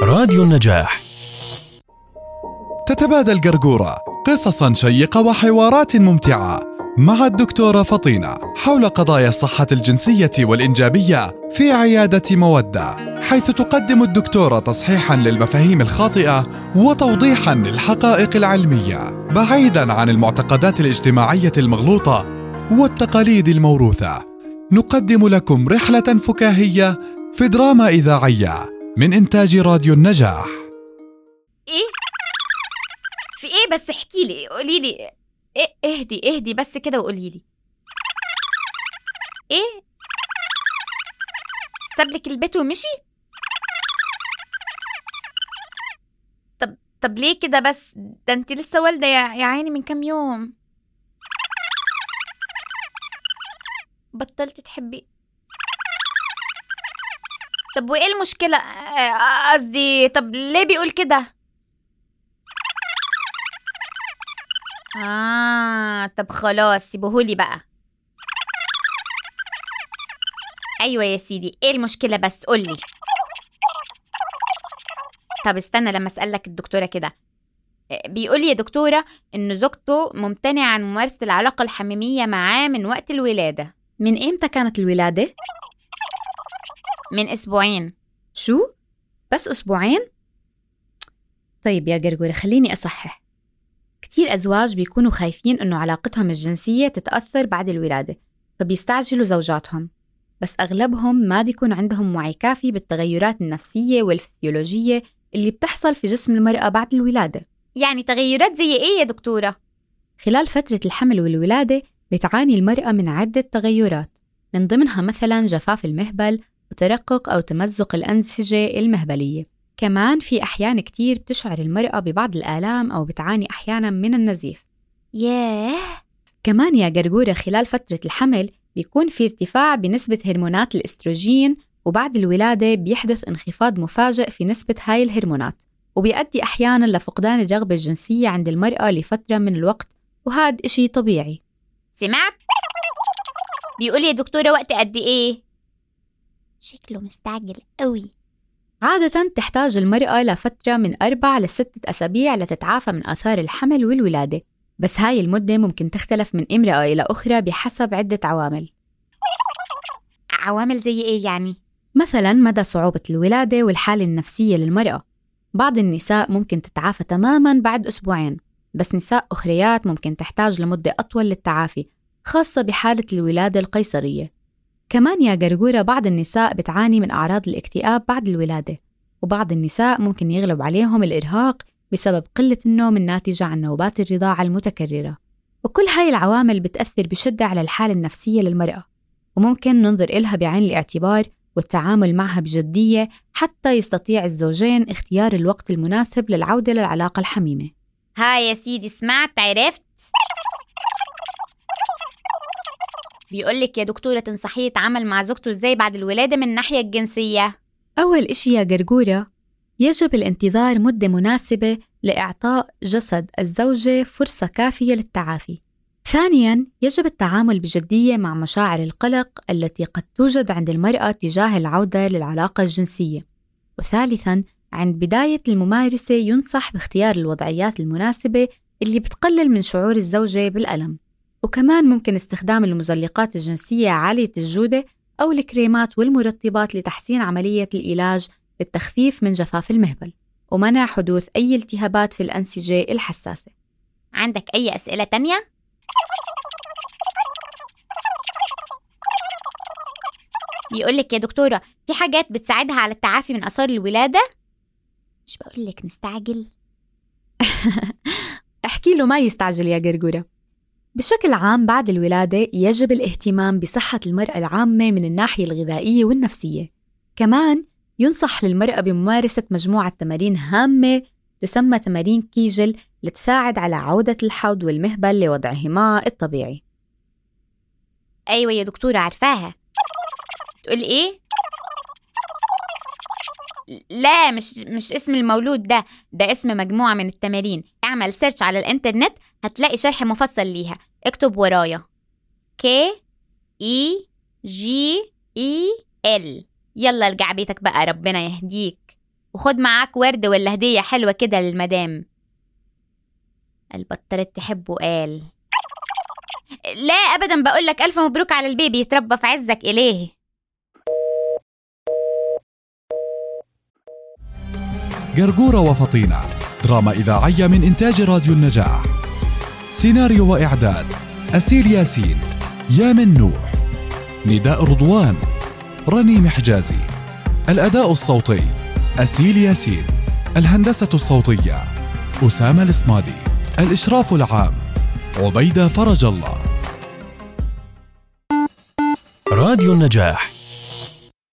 راديو النجاح تتبادل قرقورة قصصا شيقة وحوارات ممتعة مع الدكتورة فطينة حول قضايا الصحة الجنسية والإنجابية في عيادة مودة حيث تقدم الدكتورة تصحيحا للمفاهيم الخاطئة وتوضيحا للحقائق العلمية بعيدا عن المعتقدات الاجتماعية المغلوطة والتقاليد الموروثة نقدم لكم رحلة فكاهية في دراما إذاعية من إنتاج راديو النجاح ايه في ايه بس احكي لي قولي لي إيه اهدي اهدي بس كده وقولي لي ايه سابلك البيت ومشي طب طب ليه كده بس ده انت لسه والده يا يا عيني من كام يوم بطلت تحبي طب وايه المشكله آه، قصدي طب ليه بيقول كده آه طب خلاص سيبوهولي بقى أيوة يا سيدي إيه المشكلة بس قولي طب استنى لما أسألك الدكتورة كده آه، بيقول يا دكتورة إن زوجته ممتنعة عن ممارسة العلاقة الحميمية معاه من وقت الولادة من إمتى كانت الولادة؟ من أسبوعين شو؟ بس أسبوعين؟ طيب يا قرقورة خليني أصحح كتير أزواج بيكونوا خايفين إنه علاقتهم الجنسية تتأثر بعد الولادة فبيستعجلوا زوجاتهم بس أغلبهم ما بيكون عندهم وعي كافي بالتغيرات النفسية والفسيولوجية اللي بتحصل في جسم المرأة بعد الولادة يعني تغيرات زي إيه يا دكتورة؟ خلال فترة الحمل والولادة بتعاني المرأة من عدة تغيرات من ضمنها مثلا جفاف المهبل وترقق أو تمزق الأنسجة المهبلية كمان في أحيان كتير بتشعر المرأة ببعض الآلام أو بتعاني أحيانا من النزيف ياه كمان يا قرقورة خلال فترة الحمل بيكون في ارتفاع بنسبة هرمونات الاستروجين وبعد الولادة بيحدث انخفاض مفاجئ في نسبة هاي الهرمونات وبيؤدي أحيانا لفقدان الرغبة الجنسية عند المرأة لفترة من الوقت وهذا إشي طبيعي سمعت؟ بيقول يا دكتورة وقت قد إيه؟ شكله مستعجل قوي عادة تحتاج المرأة لفترة من أربع لستة أسابيع لتتعافى من آثار الحمل والولادة بس هاي المدة ممكن تختلف من امرأة إلى أخرى بحسب عدة عوامل عوامل زي إيه يعني؟ مثلا مدى صعوبة الولادة والحالة النفسية للمرأة بعض النساء ممكن تتعافى تماما بعد أسبوعين بس نساء أخريات ممكن تحتاج لمدة أطول للتعافي خاصة بحالة الولادة القيصرية كمان يا قرقورة بعض النساء بتعاني من أعراض الاكتئاب بعد الولادة وبعض النساء ممكن يغلب عليهم الإرهاق بسبب قلة النوم الناتجة عن نوبات الرضاعة المتكررة وكل هاي العوامل بتأثر بشدة على الحالة النفسية للمرأة وممكن ننظر إلها بعين الاعتبار والتعامل معها بجدية حتى يستطيع الزوجين اختيار الوقت المناسب للعودة للعلاقة الحميمة هاي يا سيدي سمعت عرفت بيقول لك يا دكتورة تنصحيه يتعامل مع زوجته ازاي بعد الولادة من الناحية الجنسية أول إشي يا قرقورة يجب الانتظار مدة مناسبة لإعطاء جسد الزوجة فرصة كافية للتعافي ثانياً يجب التعامل بجدية مع مشاعر القلق التي قد توجد عند المرأة تجاه العودة للعلاقة الجنسية وثالثاً عند بداية الممارسة ينصح باختيار الوضعيات المناسبة اللي بتقلل من شعور الزوجة بالألم وكمان ممكن استخدام المزلقات الجنسية عالية الجودة أو الكريمات والمرطبات لتحسين عملية العلاج للتخفيف من جفاف المهبل ومنع حدوث أي التهابات في الأنسجة الحساسة عندك أي أسئلة تانية؟ بيقول لك يا دكتورة في حاجات بتساعدها على التعافي من آثار الولادة؟ مش بقول لك نستعجل احكي له ما يستعجل يا قرقورة بشكل عام بعد الولادة يجب الاهتمام بصحة المرأة العامة من الناحية الغذائية والنفسية كمان ينصح للمرأة بممارسة مجموعة تمارين هامة تسمى تمارين كيجل لتساعد على عودة الحوض والمهبل لوضعهما الطبيعي أيوة يا دكتورة عارفاها تقول إيه؟ لا مش مش اسم المولود ده ده اسم مجموعة من التمارين اعمل سيرش على الانترنت هتلاقي شرح مفصل ليها اكتب ورايا كي اي جي اي ال يلا ارجع بيتك بقى ربنا يهديك وخد معاك ورد ولا هدية حلوة كده للمدام البطلت تحبه قال لا أبدا بقولك ألف مبروك على البيبي يتربى في عزك إليه قرقورة وفطينة دراما إذاعية من إنتاج راديو النجاح سيناريو وإعداد أسيل ياسين يامن نوح نداء رضوان رنيم حجازي الأداء الصوتي أسيل ياسين الهندسة الصوتية أسامة الإسمادي الإشراف العام عبيدة فرج الله راديو النجاح